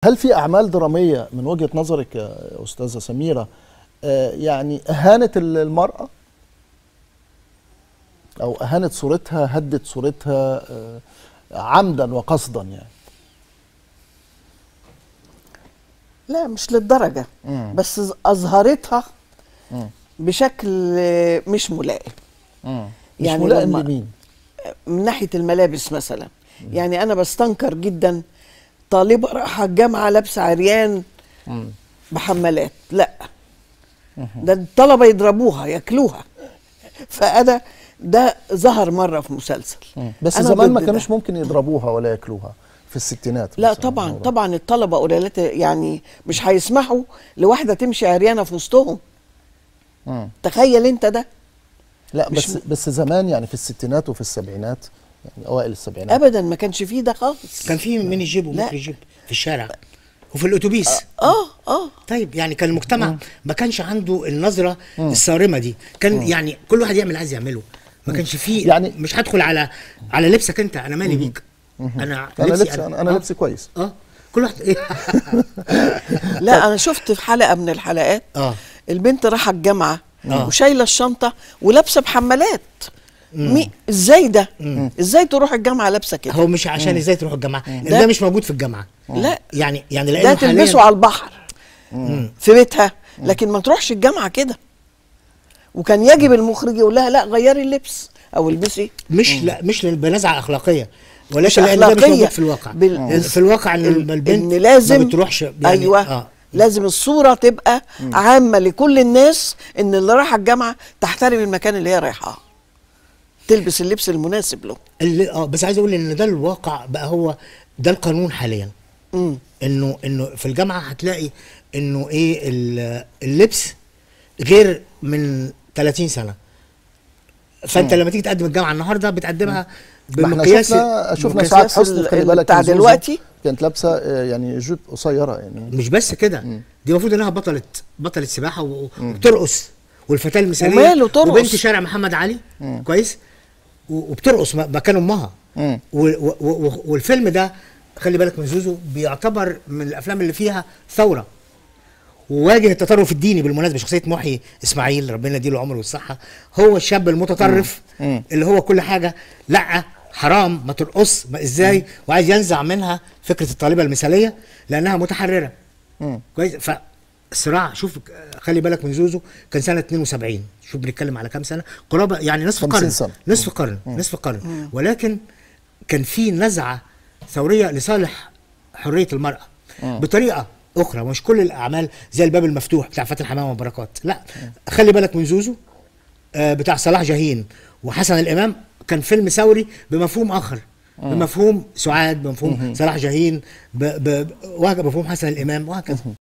هل في اعمال دراميه من وجهه نظرك يا استاذه سميره آه، يعني اهانت ال- المراه او اهانت صورتها هدت صورتها آه، عمدا وقصدا يعني لا مش للدرجة مم. بس ز- أظهرتها مم. بشكل آه، مش ملائم مش يعني ملائم لما- لمين من ناحية الملابس مثلا يعني أنا بستنكر جدا طالبة رايحة الجامعة لابسة عريان بحمالات لا ده الطلبة يضربوها ياكلوها فأنا ده ظهر مرة في مسلسل بس أنا زمان ما ضد كانوش ده. ممكن يضربوها ولا ياكلوها في الستينات لا مثلاً طبعا الموضوع. طبعا الطلبة قليلات يعني مش هيسمحوا لواحدة تمشي عريانة في وسطهم مم. تخيل انت ده لا مش بس م- بس زمان يعني في الستينات وفي السبعينات يعني اوائل السبعينات ابدا ما كانش فيه ده خالص كان في ميني جيب لا. وميكرو جيب في الشارع وفي الاتوبيس اه اه طيب يعني كان المجتمع ما كانش عنده النظره الصارمه دي كان يعني كل واحد يعمل اللي عايز يعمله ما كانش فيه يعني- يعني مش هدخل على على لبسك انت انا مالي بيك انا انا لبسي لبسي انا, أنا آه. لبسي كويس اه كل واحد ايه لا انا شفت في حلقه من الحلقات اه البنت رايحه الجامعه آه. وشايله الشنطه ولابسه بحمالات مي ازاي ده ازاي تروح الجامعه لابسه كده هو مش عشان ازاي تروح الجامعه ده- ده مش موجود في الجامعه لا يعني يعني ده لانه تلبسه حاليا على البحر في بيتها لكن ما تروحش الجامعه كده وكان يجب المخرج يقول لها لا غيري اللبس او البسي مش لا مش بنزعه اخلاقيه مش ولكن لان ده مش أخلاقية. موجود في الواقع بال- في الواقع ان ال- البنت ان لازم ما بتروحش يعني ايوه اه لازم الصوره تبقى عامه لكل الناس ان اللي رايحه الجامعه تحترم المكان اللي هي رايحاه تلبس اللبس المناسب له اللي اه بس عايز اقول ان ده الواقع بقى هو ده القانون حاليا امم انه انه في الجامعه هتلاقي انه ايه ال- اللبس غير من 30 سنه فانت لما تيجي تقدم الجامعه النهارده بتقدمها ما احنا بمقياس شفنا شفنا بمقياس سعاد ال- حسني خلي ال- بالك بتاع من زوزو. دلوقتي؟ كانت لابسه آه، يعني جوب قصيره يعني مش بس كده دي المفروض انها بطله بطله سباحه و- وبترقص والفتاه المثاليه وماله ترقص؟ وبنت شارع محمد علي كويس و- وبترقص م- مكان امها مم. و- و- و- والفيلم ده خلي بالك من زوزو بيعتبر من الافلام اللي فيها ثوره وواجه التطرف الديني بالمناسبه شخصيه محيي اسماعيل ربنا يديله العمر والصحه هو الشاب المتطرف مم. اللي هو كل حاجه لا حرام ما ترقص ما ازاي وعايز ينزع منها فكره الطالبه المثاليه لانها متحرره مم. كويس فالصراع شوف خلي بالك من زوزو كان سنه 72 شوف بنتكلم على كام سنه قرابه يعني نصف 50 قرن سنة. نصف قرن نصف قرن ولكن كان في نزعه ثوريه لصالح حريه المراه بطريقه اخرى مش كل الاعمال زي الباب المفتوح بتاع فاتن حمامه وبركات لا خلي بالك من زوزو آه، بتاع صلاح جاهين وحسن الامام كان فيلم ثوري بمفهوم اخر بمفهوم سعاد بمفهوم صلاح جاهين ب- ب- ب- وهكذا بمفهوم حسن الامام وهكذا